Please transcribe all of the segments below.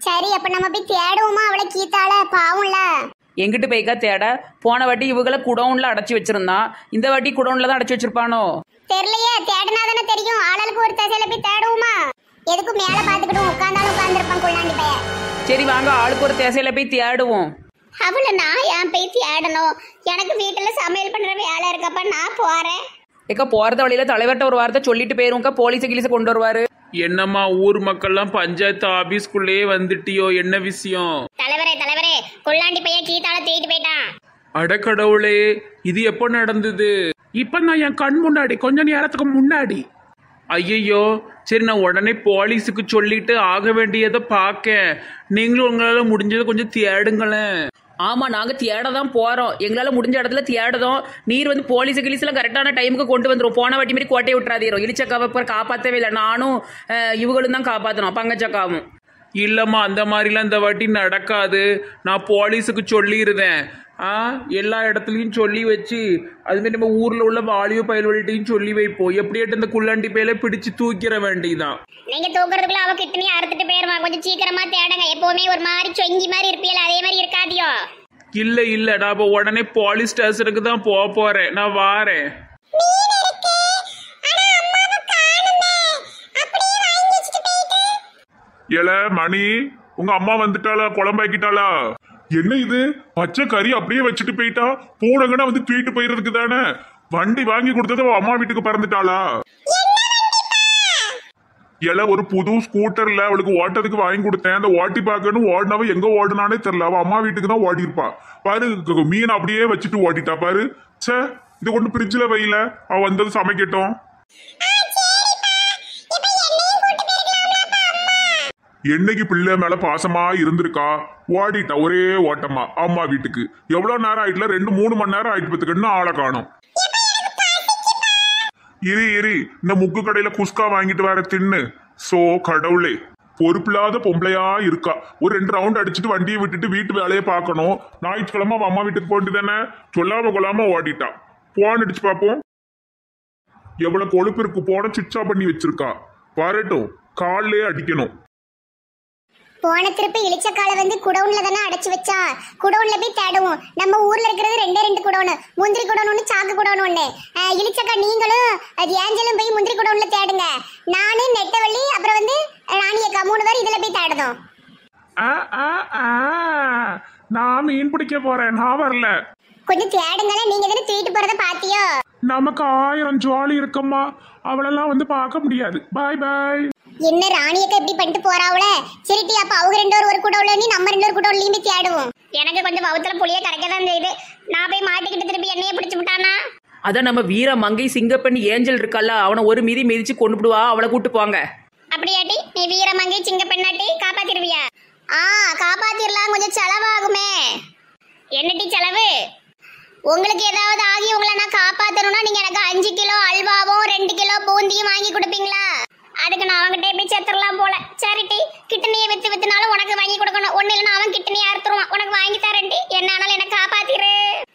சரி அப்ப நம்ம போய் தேடுவோமா அவளை கீத்தால பாவம்ல எங்கிட்டு போய்க்கா தேட போன வாட்டி இவங்களை குடவுன்ல அடைச்சி வச்சிருந்தான் இந்த வாட்டி குடவுன்ல தான் அடைச்சி வச்சிருப்பானோ தெரியலையே தேடினா தானே தெரியும் ஆளுக்கு ஒரு தசையில போய் தேடுவோமா எதுக்கும் மேல பாத்துக்கிட்டு உட்கார்ந்தாலும் உட்கார்ந்துருப்பான் குள்ளாண்டி பையன் சரி வாங்க ஆளுக்கு ஒரு தேசையில போய் தேடுவோம் அவளை நான் ஏன் போய் தேடணும் எனக்கு வீட்டுல சமையல் பண்ற வேலை இருக்கப்ப நான் போறேன் ஏக்கா போறத வழியில தலைவர்கிட்ட ஒரு வார்த்தை சொல்லிட்டு போயிருவோம்க்கா போலீஸ் கிலீஸை கொண்டு வருவாரு என்னம்மா ஊர் மக்கள்லாம் பஞ்சாயத்து ஆபீஸ்க்குள்ளேயே வந்துட்டியோ என்ன விஷயம் தலைவரே தலைவரே குள்ளாண்டி பையன் கீத்தால தூக்கிட்டு போயிட்டான் அடக்கடவுளே இது எப்போ நடந்தது இப்போ நான் என் கண் முன்னாடி கொஞ்ச நேரத்துக்கு முன்னாடி ஐயையோ சரி நான் உடனே போலீஸுக்கு சொல்லிட்டு ஆக வேண்டியதை பார்க்க நீங்களும் உங்களால் முடிஞ்சதை கொஞ்சம் தேடுங்களேன் ஆமா நாங்க தேட தான் போறோம் எங்களால முடிஞ்ச இடத்துல தேடுதோம் நீர் வந்து போலீஸ் கிலீஸ்லாம் கரெக்டான டைமுக்கு கொண்டு வந்துரும் போன வாட்டி மாதிரி கோட்டையை விட்டுறாதீரும் இலிச்சக்காவை அப்புறம் காப்பாற்றவே இல்லை நானும் அஹ், இவங்களும் தான் காப்பாற்றணும் பங்கச்சக்காவும் இல்லைம்மா அந்த மாதிரிலாம் இந்த வாட்டி நடக்காது நான் போலீஸுக்கு சொல்லியிருந்தேன் ஆ எல்லா இடத்துலையும் சொல்லி வச்சு அதுமாரி நம்ம ஊரில் உள்ள வாலியோ பயல்வழிட்டையும் சொல்லி வைப்போம் எப்படியாட்டு இந்த குள்ளாண்டி பையில பிடிச்சு தூக்கிற வேண்டியதான் நீங்க தூக்குறதுக்குள்ள அவ கிட்டனே அறுத்துட்டு போயிருவா கொஞ்சம் சீக்கிரமா தேடுங்க எப்பவுமே ஒரு மாதிரி சொங்கி மாதிரி இருப்பீல அதே மாதிரி இருக்காதியோ இல்லை இல்லை நான் இப்போ உடனே போலீஸ் ஸ்டேஷனுக்கு தான் போக போகிறேன் நான் வாரேன் ஏல மணி உங்க அம்மா வந்துட்டாளா குழம்பாக்கிட்டாளா என்ன இது பச்சை கறி அப்படியே வச்சுட்டு போயிட்டா பூனைங்கன்னா வந்து தூக்கிட்டு போயிடுறதுக்கு தானே வண்டி வாங்கி கொடுத்தது அவ அம்மா வீட்டுக்கு பறந்துட்டாளா ஏல ஒரு புது ஸ்கூட்டர்ல அவளுக்கு ஓட்டத்துக்கு வாங்கி கொடுத்தேன் அந்த ஓட்டி பார்க்கணும் ஓடினவ எங்க ஓடுனானே தெரியல அவ அம்மா வீட்டுக்கு தான் ஓடி இருப்பா பாரு க- மீன் அப்படியே வச்சுட்டு ஓட்டிட்டா பாரு ச்சே இது கொண்டு பிரிட்ஜில் வையில அவ வந்தது சமைக்கட்டும் என்னைக்கு பிள்ளை மேல பாசமா இருந்திருக்கா ஓடிட்டா ஒரே ஓட்டமா அம்மா வீட்டுக்கு எவ்வளவு நேரம் ஆயிட்டுல ரெண்டு மூணு மணி நேரம் ஆயிட்டு பத்துக்கு இன்னும் ஆளை காணும் இரு இரு இந்த முக்கு கடையில குஸ்கா வாங்கிட்டு வர தின்னு சோ கடவுளே பொறுப்பில்லாத பொம்பளையா இருக்கா ஒரு ரெண்டு ரவுண்ட் அடிச்சுட்டு வண்டியை விட்டுட்டு வீட்டு வேலையை பார்க்கணும் ஞாயிற்றுக்கிழமை அவ அம்மா வீட்டுக்கு போட்டு தானே சொல்லாம கொள்ளாம ஓடிட்டா போன் அடிச்சு பார்ப்போம் எவ்வளவு கொழுப்பு இருக்கு போன சுவிட்ச் ஆஃப் பண்ணி வச்சிருக்கா வரட்டும் காலிலே அடிக்கணும் போன திருப்பி இளிச்சக்கால வந்து குடவுன்ல தானே அடைச்சு வச்சா குடவுன்ல போய் தேடுவோம் நம்ம ஊர்ல இருக்கிறது ரெண்டே ரெண்டு குடவுனு முந்திரி குடவுன் ஒண்ணு சாக்கு குடவுன் ஒண்ணு அஹ், இளிச்சக்கா நீங்களும் அது ஏஞ்சலும் போய் முந்திரி குடவுன்ல தேடுங்க நானு நெட்டவள்ளி அப்புறம் வந்து ராணி அக்கா மூணு பேர் இதுல போய் தேடுதோம் ஆ ஆ ஆ நான் மீன் பிடிக்க போறேன் நான் வரல கொஞ்சம் தேடுங்களேன் நீங்க தானே தூக்கிட்டு போறத பாத்தியோ நமக்கு ஆயிரம் ஜுவாலி இருக்கம்மா அவளெல்லாம் வந்து பார்க்க முடியாது பாய் பாய் என்ன ராணி அக்கா இப்படி பண்ணிட்டு போறாவுல சரிட்டி அப்ப அவங்க ரெண்டு பேரும் ஒரு குடவுல நீ நம்ம ரெண்டு ஒரு குடவுலையும் போய் தேடுவோம் எனக்கு கொஞ்சம் வவுத்துல புளிய கரைக்க தான் செய்யுது நான் போய் மாட்டிக்கிட்டு திருப்பி என்னைய பிடிச்சு விட்டானா அதான் நம்ம வீர மங்கை சிங்கப்பெண் ஏஞ்சல் இருக்கல்ல அவனை ஒரு மீதி மிதிச்சு கொண்டு விடுவா அவளை கூட்டு போங்க அப்படியாட்டி நீ வீரமங்கை சிங்க பெண்ணாட்டி காப்பாத்திருவியா ஆ காப்பாத்திரலாம் கொஞ்சம் செலவாகுமே என்னட்டி செலவு உங்களுக்கு ஏதாவது ஆகி உங்களை நான் காப்பாத்தணும்னா நீங்க எனக்கு அஞ்சு கிலோ அல்வாவும் ரெண்டு கிலோ பூந்தியும் வாங்கி கொடுப்பீங்களா அதுக்கு நான் அவன்கிட்ட போய் செத்துடலாம் போல சரிட்டி கிட்டனியை வித்து வித்துனாலும் உனக்கு வாங்கி கொடுக்கணும் ஒண்ணு இல்லைன்னா அவன் கிட்டனியை அறுத்துருவான் உனக்கு வாங்கி தரேன்டி என்ன ஆனாலும் எனக்கு காப்பாத்திரு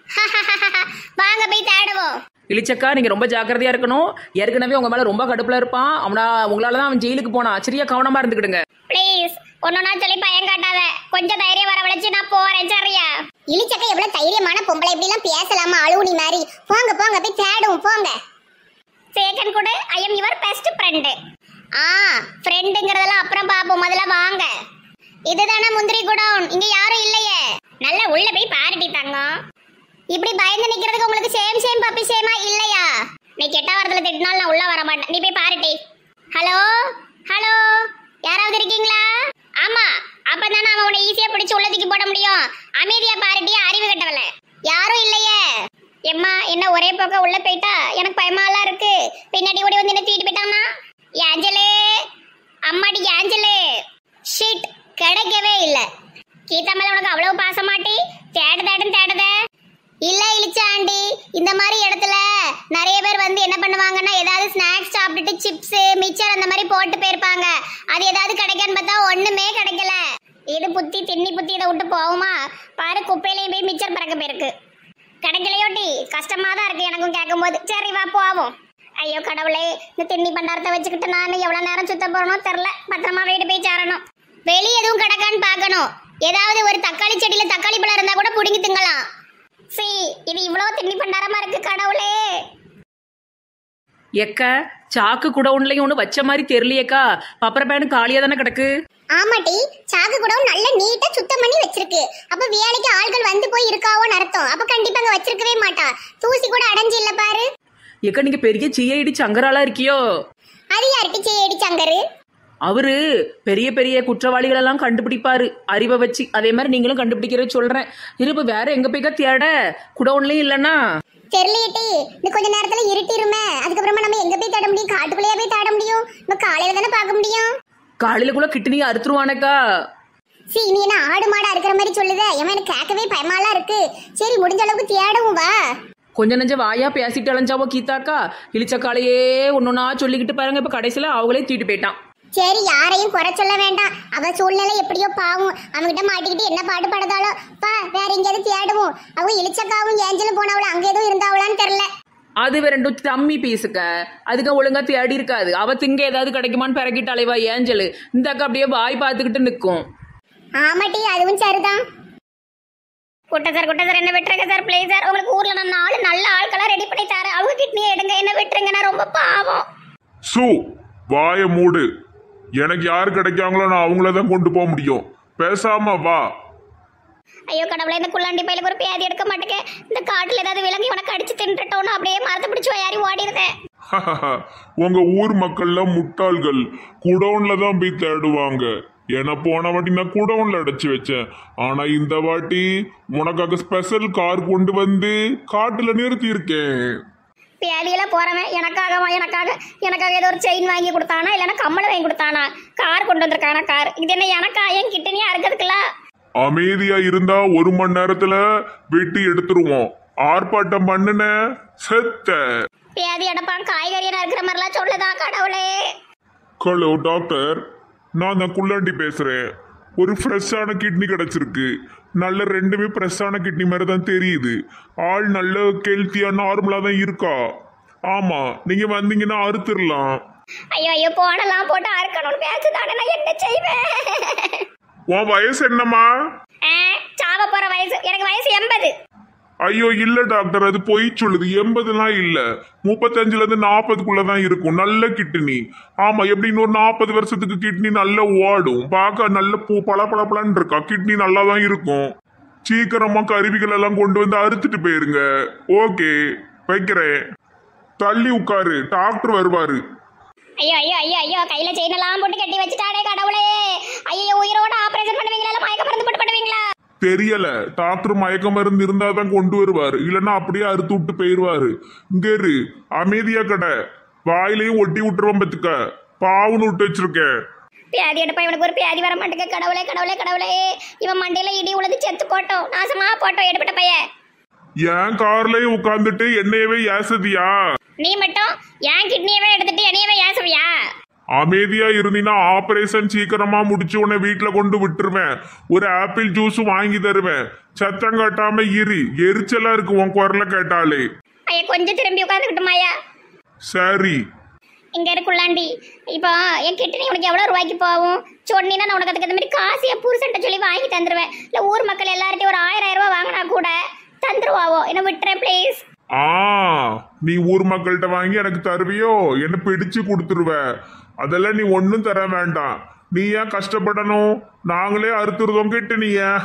வாங்க போய் தேடுவோம் இளிச்சக்கா நீங்க ரொம்ப ஜாக்கிரதையா இருக்கணும் ஏற்கனவே உங்க மேல ரொம்ப கடுப்புல இருப்பான் அவனா உங்களால தான் அவன் ஜெயிலுக்கு போனான் சரியா கவனமா இருந்துக்கிடுங்க ப்ளீஸ் ஒன்னொன்னா சொல்லி பயம் காட்டாத கொஞ்சம் தைரியம் வரவழைச்சு நான் போறேன் சரியா இலிச்சக்க எவ்வளவு தைரியமான பொம்பளை இப்படி எல்லாம் பேசலாமா அழுவுனி மாதிரி போங்க போங்க போய் தேடுவோம் போங்க சேகன் கூட I am your best friend ஆ ஃப்ரெண்டுங்கிறதெல்லாம் அப்புறம் பாப்போம் முதல்ல வாங்க இதுதானே முந்திரி குடோன் இங்க யாரும் இல்லையே நல்லா உள்ள போய் பாருட்டி தங்கம் இப்படி பயந்து நிக்கிறதுக்கு உங்களுக்கு சேம் சேம் பப்பி சேமா இல்லையா நீ கெட்ட வாரத்துல திட்டினாலும் நான் உள்ள வர மாட்டேன் நீ போய் பாருட்டி ஹலோ ஹலோ யாராவது இருக்கீங்களா ஆமா அப்பதானே அவன் உன்னை ஈஸியா பிடிச்சு உள்ளதுக்கு போட முடியும் அமைதியா பாருட்டி அறிவு கட்டவல யாரும் இல்லையே எம்மா என்ன ஒரே பக்கம் உள்ள போயிட்டா எனக்கு பயமாலாம் இருக்கு பின்னாடி ஓடி வந்து என்ன தூக்கிட்டு போயிட்டானா ஏஞ்சலே அம்மாடி ஏஞ்சலே ஷிட் கிடைக்கவே இல்ல கீதா மேல உனக்கு அவ்வளவு பாசமாட்டி தேடு தேடுன்னு தேடுத இல்ல இழிச்ச ஆண்டி இந்த மாதிரி இடத்துல நிறைய பேர் வந்து என்ன பண்ணுவாங்கன்னா ஏதாவது ஸ்நாக்ஸ் சாப்பிட்டுட்டு சிப்ஸ் மிச்சர் அந்த மாதிரி போட்டு போயிருப்பாங்க அது ஏதாவது கிடைக்கான்னு பார்த்தா ஒண்ணுமே கிடைக்கல இது புத்தி திண்ணி புத்தி இதை விட்டு போகுமா பாரு குப்பையிலையும் போய் மிச்சர் பறக்க போயிருக்கு கிடைக்கலையோட்டி கஷ்டமா தான் இருக்கு எனக்கும் கேட்கும்போது சரி வா போவோம் ஐயோ கடவுளே இந்த திண்ணி பண்டாரத்தை வச்சுக்கிட்டு நான் எவ்வளவு நேரம் சுத்த போறனோ தெரில பத்திரமா வீடு போய் சேரணும் வெளிய எதுவும் கிடக்கான்னு பார்க்கணும் ஏதாவது ஒரு தக்காளி செடியில தக்காளி பழம் இருந்தா கூட புடுங்கி திங்கலாம் சீ இது இவ்வளவு திண்ணி பண்டாரமா இருக்கு கடவுளே எக்க சாக்கு குடவுன்லையும் ஒன்று வச்ச மாதிரி தெரியலையேக்கா பப்பர பேனு காலியாக தானே கிடக்கு ஆமாட்டி சாக்கு கூட நல்ல நீட்டா சுத்தம் பண்ணி வச்சிருக்கு அப்ப வேலைக்கு ஆள்கள் வந்து போய் இருக்காவோன்னு அர்த்தம் அப்ப கண்டிப்பா அங்க வச்சிருக்கவே மாட்டா தூசி கூட அடைஞ்சு இல்ல பாரு எக்க நீங்கள் பெரிய சிஐடி சங்கராலா இருக்கியோ அது யார்கிட்ட சேடி சங்கரு அவரு பெரிய பெரிய குற்றவாளிகளெல்லாம் கண்டுபிடிப்பாரு அறிவை வச்சு அதே மாதிரி நீங்களும் கண்டுபிடிக்கிறது சொல்கிறேன் இரு இப்போ வேற எங்கே போய்க்கா தேட குடவுன்லையும் இல்லைன்னா தெரியலையேட்டி இன்னும் கொஞ்ச நேரத்துல இருட்டிருமே அதுக்கப்புறமா நம்ம எங்க போய் தேட முடியும் காட்டுக்குள்ளேயே போய் தேட முடியும் நம்ம காலையில தானே பார்க்க முடியும் காலையில் கூட கிட்டனி அறுத்துருவானக்கா சீ நீ என்ன ஆடு மாடா இருக்கிற மாதிரி சொல்லுதே ஏமா எனக்கு கேட்கவே பயமாலாம் இருக்கு சரி முடிஞ்ச அளவுக்கு தேடவும் வா கொஞ்ச நெஞ்ச வாயா பேசிட்டு அலைஞ்சாவோ கீதாக்கா இழிச்சக்காலையே ஒன்னொன்னா சொல்லிக்கிட்டு பாருங்க இப்போ கடைசியில் அவங்களே தூக்கிட்டு போயிட்டான் சரி யாரையும் குறை சொல்ல வேண்டாம் அவ சூழ்நிலை எப்படியோ பாவும் அவங்கிட்ட மாட்டிக்கிட்டு என்ன பாட்டு படுதாளோ பா வேற எங்கேயாவது தேடுவோம் அவங்க இளிச்சக்காவும் ஏஞ்சலும் போனவளோ அங்க எதுவும் இருந்தாவளான்னு தெரியல அது ரெண்டும் தம்மி பீஸுக்க அதுக்கு ஒழுங்கா தேடி இருக்காது அவ திங்க ஏதாவது கிடைக்குமான்னு பிறக்கிட்டு அலைவா ஏஞ்சலு இந்த அக்கா அப்படியே வாய் பார்த்துக்கிட்டு நிற்கும் ஆமாட்டி அதுவும் சரிதான் குட்ட சார் குட்ட சார் என்ன விட்டுருங்க சார் ப்ளீஸ் சார் உங்களுக்கு ஊர்ல நான் நாலு நல்ல ஆட்களா ரெடி பண்ணி தரேன் அவங்க கிட்னியை எடுங்க என்ன விட்டுருங்க நான் ரொம்ப பாவம் சு வாய மூடு எனக்கு யார் கிடைக்காங்களோ நான் அவங்கள தான் கொண்டு போக முடியும் பேசாம வா ஐயோ கடவுளே இந்த குள்ளாண்டி பையிலுக்கு ஒரு பேதி எடுக்க மாட்டேங்க இந்த காட்டுல ஏதாவது விலங்கு இவனை கடிச்சு தின்றுட்டோன்னு அப்படியே மரத்தை பிடிச்சி யாரி ஓடிடுதேன் உங்க ஊர் மக்கள்லாம் முட்டாள்கள் குடோன்ல தான் போய் தேடுவாங்க ஏன்னா போன வாட்டி நான் குடோன்ல அடைச்சு வச்சேன் ஆனா இந்த வாட்டி உனக்காக ஸ்பெஷல் கார் கொண்டு வந்து காட்டுல நிறுத்தி இருக்கேன் பேதியில போறவன் எனக்காக எனக்காக எனக்காக ஏதோ ஒரு செயின் வாங்கி கொடுத்தானா இல்லைன்னா கம்மல் வாங்கி கொடுத்தானா கார் கொண்டு வந்திருக்கானா கார் இது என்ன எனக்கா என் கிட்டனியா இருக்கிறதுக்குல அமைதியா இருந்தா ஒரு மணி நேரத்துல வெட்டி எடுத்துருவோம் ஆர்ப்பாட்டம் பண்ணுன செத்த பேதி அடப்பான் காய்கறியா இருக்கிற மாதிரிலாம் சொல்லுதா கடவுளே ஹலோ டாக்டர் நான் தான் குள்ளாண்டி பேசுறேன் ஒரு ஃப்ரெஷ்ஷான கிட்னி கிடைச்சிருக்கு நல்ல ரெண்டுமே ஃப்ரெஷ்ஷான கிட்னி மாதிரி தான் தெரியுது ஆள் நல்ல கெல்த்தியா நார்மலா தான் இருக்கா ஆமா நீங்க வந்தீங்கன்னா அறுத்துடலாம் ஐயோ ஐயோ போனலாம் போட்டு அறுக்கணும்னு பேசுதானே நான் என்ன செய்வேன் உன் வயசு என்னம்மா ஆ, சாவ போற வயசு எனக்கு வயசு எண்பது ஐயோ இல்ல டாக்டர் அது பொய் சொல்லுது எண்பதுலாம் இல்ல முப்பத்தஞ்சுல இருந்து நாற்பதுக்குள்ள தான் இருக்கும் நல்ல கிட்னி ஆமா எப்படி இன்னொரு நாற்பது வருஷத்துக்கு கிட்னி நல்லா ஓடும் பார்க்க நல்ல பூ பல பளபளன்னு இருக்கா கிட்னி நல்லா தான் இருக்கும் சீக்கிரமா கருவிகள் எல்லாம் கொண்டு வந்து அறுத்துட்டு போயிருங்க ஓகே வைக்கிறேன் தள்ளி உட்காரு டாக்டர் வருவாரு ஐயோ ஐயோ ஐயோ ஐயோ கையில செயின் எல்லாம் போட்டு கட்டி வச்சுட்டானே கடவுளே ஐயோ உயிரோட ஆபரேஷன் பண்ணுவீங்களா இல்ல மயக்க மருந்து போட்டு பண்ணுவீங்களா தெரியல டாக்டர் மயக்க மருந்து இருந்தா தான் கொண்டு வருவாரு இல்லைன்னா அப்படியே அறுத்து விட்டு போயிருவாரு இங்க இரு அமைதியா கடை வாயிலையும் ஒட்டி விட்டுருவோம் பத்துக்க பாவுன்னு விட்டு வச்சிருக்கேன் பியாதி எடுப்பா இவனுக்கு ஒரு பியாதி வர மாட்டேங்க கடவுளே கடவுளே கடவுளே இவன் மண்டையில இடி உழுது செத்து போட்டோம் நாசமா போட்டோம் எடுப்பட்ட பையன் என் கார்லயும் உட்காந்துட்டு என்னையவே ஏசதியா நீ மட்டும் என் கிட்னியவே எடுத்துட்டு என்னையவே ஏசுவியா அமைதியா இருந்தீங்கன்னா ஆபரேஷன் சீக்கிரமா முடிச்சு உன்னை வீட்டுல கொண்டு விட்டுருவேன் ஒரு ஆப்பிள் ஜூஸும் வாங்கி தருவேன் சத்தம் காட்டாம இரு எரிச்சலா இருக்கு உன் குரலை கேட்டாலே ஐயா கொஞ்சம் திரும்பி உட்காந்துக்கிட்டுமாயா சரி இங்க இருக்குள்ளாண்டி இப்போ என் கிட்னி உனக்கு எவ்வளவு ரூபாய்க்கு போகும் சொன்னீங்கன்னா நான் உனக்கு அதுக்கு அந்த மாதிரி காசு என் புருஷன்ட்ட சொல்லி வாங்கி தந்துருவேன் இல்ல ஊர் மக்கள் எல்லார்ட்டையும் ஒரு ஆயிரம் ஆயிரம் ரூபாய் வாங்கினா கூட தந்துருவாவோ என்ன விட்டுறேன் ப்ளீஸ் ஆ நீ ஊர் மக்கள்கிட்ட வாங்கி எனக்கு தருவியோ என்ன பிடிச்சு கொடுத்துருவ அதெல்லாம் நீ ஒன்றும் தர வேண்டாம் நீ ஏன் கஷ்டப்படணும் நாங்களே அறுத்துருதோம் கேட்டு நீ ஏன்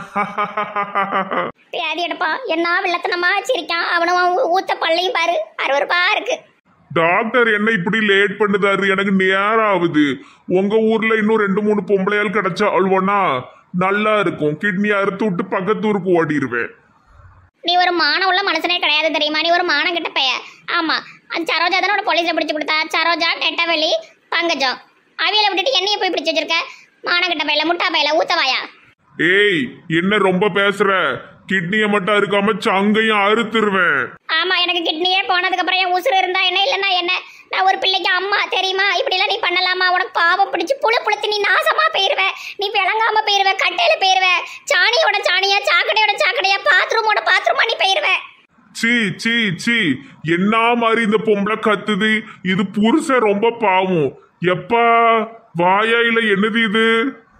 பியாதி எடுப்பான் என்ன வில்லத்தனமா வச்சிருக்கான் அவனும் அவன் ஊ- ஊத்த பல்லையும் பாரு அறுவறுப்பா இருக்கு டாக்டர் என்ன இப்படி லேட் பண்ணுதாரு எனக்கு நேரம் ஆகுது உங்க ஊர்ல இன்னும் ரெண்டு மூணு பொம்பளையால் கிடைச்சா அழுவனா நல்லா இருக்கும் கிட்னி அறுத்து விட்டு பக்கத்து ஊருக்கு ஓடிடுவேன் நீ ஒரு மானம் உள்ள மனுஷனே கிடையாது தெரியுமா நீ ஒரு மானம் கிட்ட பைய ஆமா அந்த சரோஜா தானே உன போலீஸ்ல பிடிச்சு கொடுத்தா சரோஜா நெட்டவெளி பங்கஜம் அவியலை விட்டுட்டு என்னைய போய் பிடிச்சு வச்சிருக்க மானம் கிட்ட பையில முட்டா பையில ஊத்தவாயா ஏய் என்ன ரொம்ப பேசுற கிட்னியை மட்டும் அறுக்காம சங்கையும் அறுத்துருவேன் ஆமா எனக்கு கிட்னியே போனதுக்கு அப்புறம் என் உசுறு இருந்தா என்ன இல்லைன்னா என்ன நான் ஒரு பிள்ளைக்கு அம்மா தெரியுமா இப்படி எல்லாம் நீ பண்ணலாமா உனக்கு பாவம் பிடிச்சு புழு புளுத்து நீ நாசமா போயிருவ நீ விளங்காம போயிருவ கட்டையில போயிருவ சாணியோட சாணியா சாக்கடையோட சாக்கடையா பாத்ரூமோட பாத்ரூமா நீ போயிருவ சீ சீ சீ என்ன மாதிரி இந்த பொம்பளை கத்துது இது புருஷன் ரொம்ப பாவம் எப்பா வாயாயில என்னது இது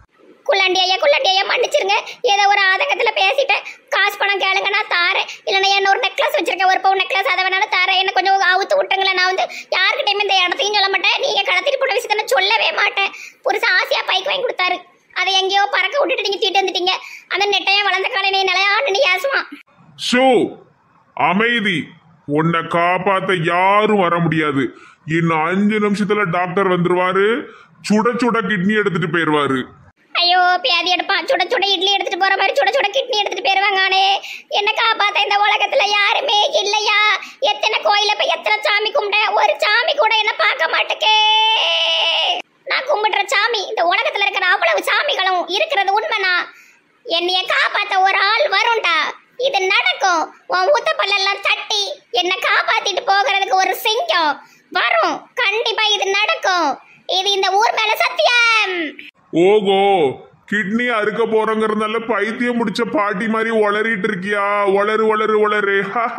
குள்ளாண்டி ஐயா குள்ளாண்டி ஐயா மன்னிச்சிருங்க ஏதோ ஒரு ஆதங்கத்துல பேசிட்டேன் காசு பணம் கேளுங்க நான் தாரேன் இல்லைன்னா என்ன ஒரு நெக்லஸ் வச்சிருக்கேன் ஒரு பவுன் நெக்லஸ் அதை வேணாலும் தாரேன் என்ன கொஞ்சம் அவுத்து விட்டுங்களேன் நான் வந்து யாருக்கிட்டையுமே இந்த இடத்தையும் சொல்ல மாட்டேன் நீங்க கடத்திட்டு போன விஷயத்த நான் சொல்லவே மாட்டேன் புருஷன் ஆசையா பைக் வாங்கி கொடுத்தாரு அதை எங்கேயோ பறக்க விட்டுட்டு நீங்க தீட்டு வந்துட்டீங்க அந்த நெட்டையா வளர்ந்த காலையில நிலையாண்டு நீ ஏசுவான் ஷோ அமைதி உன்னை காப்பாத்த யாரும் வர முடியாது இன்னும் அஞ்சு நிமிஷத்துல டாக்டர் வந்துருவாரு சுட சுட கிட்னி எடுத்துட்டு போயிருவாரு ஐயோ பியாதி எடுப்பான் சுட சுட இட்லி எடுத்துட்டு போற மாதிரி சுட சுட கிட்னி எடுத்துட்டு போயிருவாங்கானே என்ன காப்பாத்த இந்த உலகத்துல யாருமே இல்லையா எத்தனை கோயில போய் எத்தனை சாமி கும்பிட்டேன் ஒரு சாமி கூட என்ன பார்க்க மாட்டேக்கே நான் கும்பிடுற சாமி இந்த உலகத்துல இருக்கிற அவ்வளவு சாமிகளும் இருக்கிறது உண்மைனா என்னைய காப்பாத்த ஒரு ஆள் வரும்டா இது நடக்கும் உன் ஊத்த பல்லெல்லாம் தட்டி என்ன காப்பாத்திட்டு போகிறதுக்கு ஒரு சிங்கம் வரும் கண்டிப்பா இது நடக்கும் இது இந்த ஊர் மேல சத்தியம் ஓகோ கிட்னி அறுக்க போறோங்கிறதுனால பைத்தியம் முடிச்ச பாட்டி மாதிரி ஒளறிட்டு இருக்கியா ஒளரு ஒளரு ஒளரு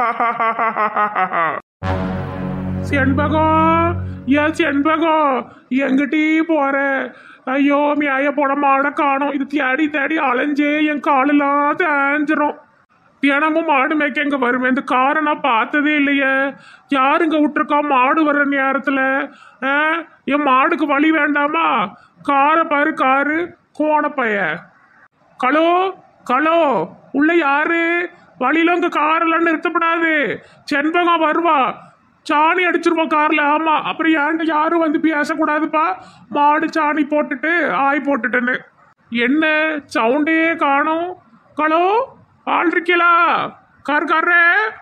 செண்பகம் ஏன் செண்பகம் எங்கிட்டே போற ஐயோ மியாய போட மாட காணோம் இது தேடி தேடி அலைஞ்சே என் காலெல்லாம் தேஞ்சிரும் தினமும் மாடு மேய்க்க இங்க வருவேன் இந்த காரை நான் பார்த்ததே இல்லையே யாருங்க விட்டுருக்கா மாடு வர்ற நேரத்துல ஆ? என் மாடுக்கு வழி வேண்டாமா காரை பாரு காரு கோணப்பைய கலோ கலோ உள்ள யாரு வழியில உங்க காரெல்லாம் நிறுத்தப்படாது செண்பகம் வருவா சாணி அடிச்சிருவோம் கார்ல ஆமா அப்புறம் ஏன்ட்ட யாரும் வந்து பேசக்கூடாதுப்பா மாடு சாணி போட்டுட்டு ஆய் போட்டுட்டுன்னு என்ன சவுண்டே காணோம் கலோ ஆள் இருக்கீங்களா கார் கார்ரே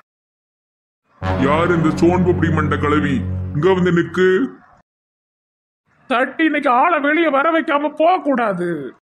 யார் இந்த சோன்பு மண்ட கிளவி இங்க வந்து நிக்கு தட்டி இன்னைக்கு ஆளை வெளியே வர வைக்காம போக கூடாது